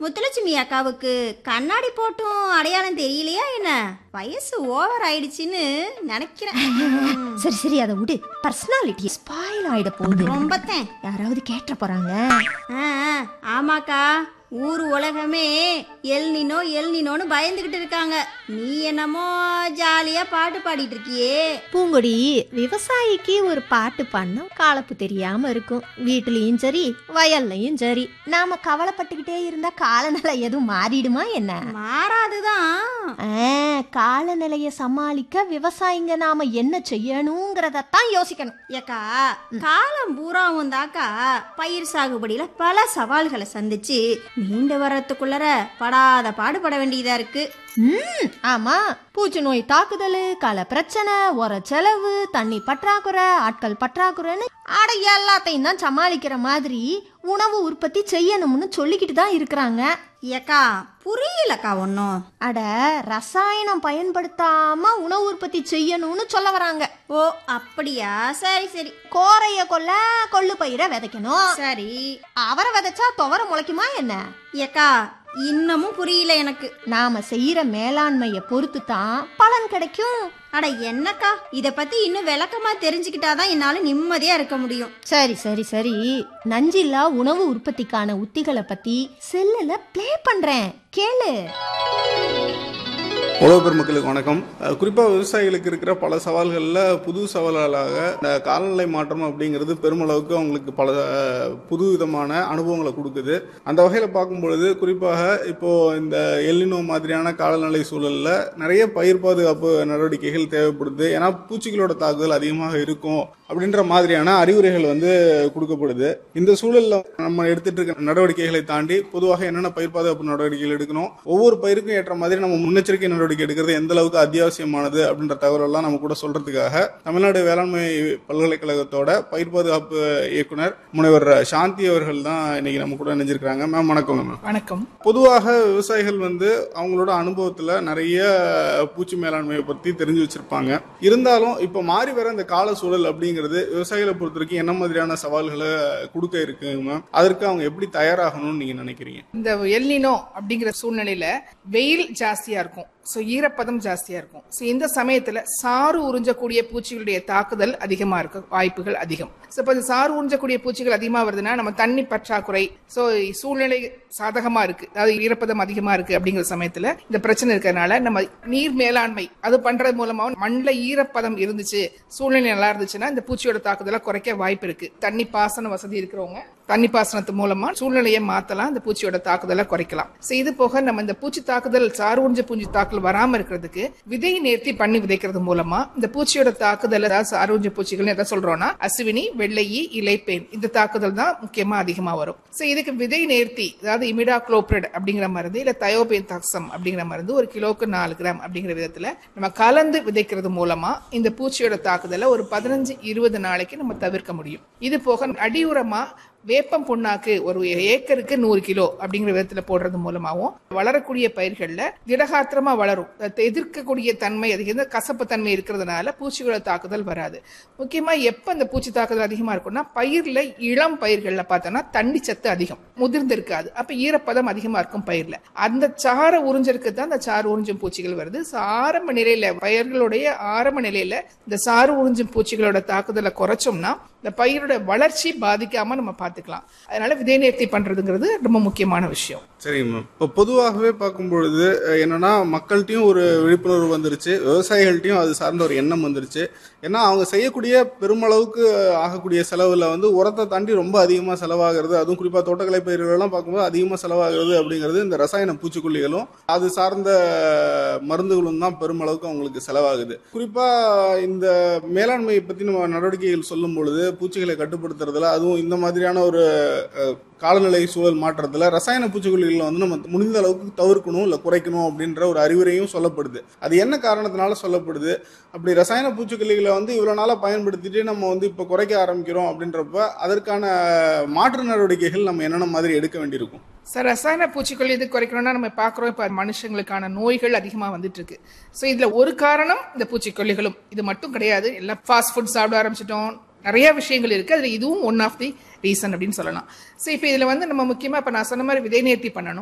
முத்துலட்சுமி அக்காவுக்கு கண்ணாடி போட்டும் அடையாளம் தெரியலையா என்ன வயசு ஓவர் ஆயிடுச்சுன்னு நினைக்கிறேன் சரி சரி அதை விடு பர்சனாலிட்டி ஸ்பாயில் ஆயிட போகுது ரொம்பத்தேன் யாராவது கேட்ட போறாங்க ஆ, ஆ, ஆமாக்கா ஊர் உலகமே எல்னினோ எல்னினோன்னு பயந்துகிட்டு இருக்காங்க நீ என்னமோ ஜாலியா பாட்டு பாடிட்டு இருக்கியே பூங்கொடி விவசாயிக்கு ஒரு பாட்டு பாடினா காலப்பு தெரியாம இருக்கும் வீட்டுலயும் சரி வயல்லையும் சரி நாம கவலைப்பட்டுக்கிட்டே இருந்தா காலநிலை எதுவும் மாறிடுமா என்ன மாறாதுதான் ஆ, காலநிலைய சமாளிக்க விவசாயிங்க நாம என்ன செய்யணுங்கிறதத்தான் யோசிக்கணும் ஏக்கா காலம் பூராவும் தாக்கா பயிர் சாகுபடியில பல சவால்களை சந்திச்சு மீண்டு வர்றதுக்குள்ளர படாத பாடுபட வேண்டியதா இருக்கு ம் ஆமா பூச்சி நோய் தாக்குதல் கள பிரச்சனை உர செலவு தண்ணி பற்றாக்குறை ஆட்கள் பற்றாக்குறைன்னு அட எல்லாத்தையும் தான் சமாளிக்கிற மாதிரி உணவு உற்பத்தி செய்யணும்னு சொல்லிக்கிட்டு தான் இருக்கிறாங்க ஏக்கா புரியலக்கா ஒன்றும் அட ரசாயனம் பயன்படுத்தாம உணவு உற்பத்தி செய்யணும்னு சொல்ல வராங்க ஓ அப்படியா சரி சரி கோரைய கொல்ல கொள்ளு பயிரை விதைக்கணும் சரி அவரை விதைச்சா துவர முளைக்குமா என்ன ஏக்கா இன்னமும் புரியல எனக்கு நாம செய்யற மேலாண்மைய பொறுத்து தான் பலன் கிடைக்கும் அட என்னக்கா இத பத்தி இன்னும் விளக்கமா தெரிஞ்சுக்கிட்டாதான் என்னால நிம்மதியா இருக்க முடியும் சரி சரி சரி நஞ்சில்லா உணவு உற்பத்திக்கான உத்திகளை பத்தி செல்லுல ப்ளே பண்றேன் கேளு உழவு பெருமக்களுக்கு வணக்கம் அஹ் குறிப்பா விவசாயிகளுக்கு இருக்கிற பல சவால்களில் புது சவால்களாக இந்த காலநிலை மாற்றம் அப்படிங்கிறது பெருமளவுக்கு அவங்களுக்கு பல அஹ், புது விதமான அனுபவங்களை கொடுக்குது அந்த வகையில் பார்க்கும் பொழுது குறிப்பாக இப்போ இந்த எல்லினோ மாதிரியான காலநிலை சூழல்ல நிறைய பயிர் பாதுகாப்பு நடவடிக்கைகள் தேவைப்படுது ஏன்னா பூச்சிகளோட தாக்குதல் அதிகமாக இருக்கும் அப்படின்ற மாதிரியான அறிவுரைகள் வந்து கொடுக்கப்படுது இந்த சூழல்ல நம்ம எடுத்துட்டு இருக்க நடவடிக்கைகளை தாண்டி பொதுவாக என்னென்ன பயிர் பாதுகாப்பு நடவடிக்கைகள் எடுக்கணும் ஒவ்வொரு பயிருக்கும் ஏற்ற மாதிரி நம்ம முன்னெச்சரிக்கை நடவடிக்கை எடுக்கிறது எந்த அளவுக்கு அத்தியாவசியமானது அப்படின்ற தகவலெல்லாம் நம்ம கூட சொல்றதுக்காக தமிழ்நாடு வேளாண்மை பல்கலைக்கழகத்தோட பயிர் பாதுகாப்பு இயக்குனர் முனைவர் சாந்தி அவர்கள் தான் இன்னைக்கு நம்ம கூட இணைஞ்சிருக்காங்க மேம் வணக்கங்க மேம் வணக்கம் பொதுவாக விவசாயிகள் வந்து அவங்களோட அனுபவத்துல நிறைய பூச்சி மேலாண்மையை பத்தி தெரிஞ்சு வச்சிருப்பாங்க இருந்தாலும் இப்ப மாறி வர இந்த கால சூழல் அப்படிங்கிறது விவசாயிகளை பொறுத்த வரைக்கும் என்ன மாதிரியான சவால்களை கொடுக்க இருக்குங்க மேம் அதற்கு அவங்க எப்படி தயாராகணும்னு நீங்க நினைக்கிறீங்க இந்த எல்னினோ அப்படிங்கிற சூழ்நிலையில வெயில் ஜாஸ்தியா இருக்கும் ஸோ ஈரப்பதம் ஜாஸ்தியா இருக்கும் ஸோ இந்த சமயத்துல சாறு உறிஞ்சக்கூடிய பூச்சிகளுடைய தாக்குதல் அதிகமா இருக்க வாய்ப்புகள் அதிகம் ஸோ இப்போ இந்த சாறு உறிஞ்சக்கூடிய பூச்சிகள் அதிகமா வருதுன்னா நம்ம தண்ணி பற்றாக்குறை ஸோ சூழ்நிலை சாதகமா இருக்கு அதாவது ஈரப்பதம் அதிகமா இருக்கு அப்படிங்கிற சமயத்துல இந்த பிரச்சனை இருக்கிறதுனால நம்ம நீர் மேலாண்மை அது பண்றது மூலமா மண்ணில் ஈரப்பதம் இருந்துச்சு சூழ்நிலை நல்லா இருந்துச்சுன்னா இந்த பூச்சியோட தாக்குதலை குறைக்க வாய்ப்பு இருக்கு தண்ணி பாசன வசதி இருக்கிறவங்க தண்ணி பாசனத்து மூலமா சூழ்நிலையை மாத்தலாம் இந்த பூச்சியோட தாக்குதலை குறைக்கலாம் So, இது போக நம்ம இந்த பூச்சி தாக்குதல் சாறு உறிஞ்ச பூச்சி தாக்குதல் வராம இருக்கிறதுக்கு விதை நேர்த்தி பண்ணி விதைக்கிறது மூலமா இந்த பூச்சியோட தாக்குதல் அதாவது சாறு உறிஞ்ச பூச்சிகள் எதை சொல்றோம்னா அசுவினி வெள்ளையி இலைப்பேன் இந்த தாக்குதல் தான் முக்கியமா அதிகமா வரும் சோ இதுக்கு விதை நேர்த்தி அதாவது இமிடா குளோப்ரட் அப்படிங்கிற மருந்து இல்ல தயோபேன் தாக்சம் அப்படிங்கிற மருந்து ஒரு கிலோக்கு நாலு கிராம் அப்படிங்கிற விதத்துல நம்ம கலந்து விதைக்கிறது மூலமா இந்த பூச்சியோட தாக்குதலை ஒரு பதினஞ்சு இருபது நாளைக்கு நம்ம தவிர்க்க முடியும் இது போக அடியுரமா வேப்பம் புண்ணாக்கு ஒரு ஏக்கருக்கு நூறு கிலோ அப்படிங்கிற விதத்துல போடுறது மூலமாவும் வளரக்கூடிய பயிர்கள்ல திடகாத்திரமா வளரும் அதை எதிர்க்கக்கூடிய தன்மை அதிகம் கசப்பு தன்மை இருக்கிறதுனால பூச்சிகளோட தாக்குதல் வராது முக்கியமா எப்ப இந்த பூச்சி தாக்குதல் அதிகமா இருக்கும்னா பயிர்ல இளம் பயிர்கள்ல பார்த்தோம்னா தண்ணி சத்து அதிகம் முதிர்ந்து இருக்காது அப்ப ஈரப்பதம் அதிகமா இருக்கும் பயிர்ல அந்த சார உறிஞ்சிருக்கு தான் அந்த சாறு உறிஞ்சும் பூச்சிகள் வருது So, ஆரம்ப நிலையில பயிர்களுடைய ஆரம்ப நிலையில இந்த சாறு உறிஞ்சும் பூச்சிகளோட தாக்குதலை குறைச்சோம்னா இந்த பயிரோட வளர்ச்சி பாதிக்காம நம்ம பார்த்துக்கலாம் அதனால விதை நேர்த்தி பண்றதுங்கிறது ரொம்ப முக்கியமான விஷயம் சரிங்க மேம் இப்போ பொதுவாகவே பார்க்கும் பொழுது அஹ், என்னன்னா மக்கள்கிட்டயும் ஒரு விழிப்புணர்வு வந்துருச்சு விவசாயிகள்ட்டையும் அது சார்ந்த ஒரு எண்ணம் வந்துருச்சு ஏன்னா அவங்க செய்யக்கூடிய பெருமளவுக்கு ஆகக்கூடிய செலவுல வந்து உரத்தை தாண்டி ரொம்ப அதிகமாக செலவாகிறது அதுவும் குறிப்பாக தோட்டக்கலை பயிர்களெல்லாம் பார்க்கும்போது அதிகமாக செலவாகிறது அப்படிங்கிறது இந்த ரசாயன பூச்சிக்கொல்லிகளும் அது சார்ந்த மருந்துகளும் தான் பெருமளவுக்கு அவங்களுக்கு செலவாகுது குறிப்பாக இந்த மேலாண்மையை பற்றி நம்ம நடவடிக்கைகள் சொல்லும் பொழுது பூச்சிகளை கட்டுப்படுத்துறதுல அதுவும் இந்த மாதிரியான ஒரு அஹ், காலநிலை சூழல் மாற்றத்துல ரசாயன பூச்சிக்கொல்லிகளை வந்து நம்ம முடிந்த அளவுக்கு தவிர்க்கணும் இல்லை குறைக்கணும் அப்படின்ற ஒரு அறிவுரையும் சொல்லப்படுது அது என்ன காரணத்தினால சொல்லப்படுது அப்படி ரசாயன பூச்சிக்கொல்லிகளை வந்து இவ்வளவு நாளா பயன்படுத்திட்டு நம்ம வந்து இப்போ குறைக்க ஆரம்பிக்கிறோம் அப்படின்றப்ப அதற்கான மாற்று நடவடிக்கைகள் நம்ம என்னென்ன மாதிரி எடுக்க வேண்டியிருக்கும் சார் ரசாயன பூச்சிக்கொல்லி இது குறைக்கணும்னா நம்ம பார்க்குறோம் இப்போ மனுஷங்களுக்கான நோய்கள் அதிகமாக வந்துட்டு இருக்கு ஸோ இதில் ஒரு காரணம் இந்த பூச்சிக்கொல்லிகளும் இது மட்டும் கிடையாது எல்லாம் ஃபாஸ்ட் ஃபுட் சாப்பிட ஆரம்பிச்சிட்டோம் நிறைய விஷயங்கள் இருக்கு அதுல இதுவும் ஒன் ஆஃப் தி ரீசன் அப்படின்னு சொல்லலாம் ஸோ இப்போ இதில் வந்து நம்ம முக்கியமாக இப்போ நான் சொன்ன மாதிரி விதை நேர்த்தி பண்ணணும்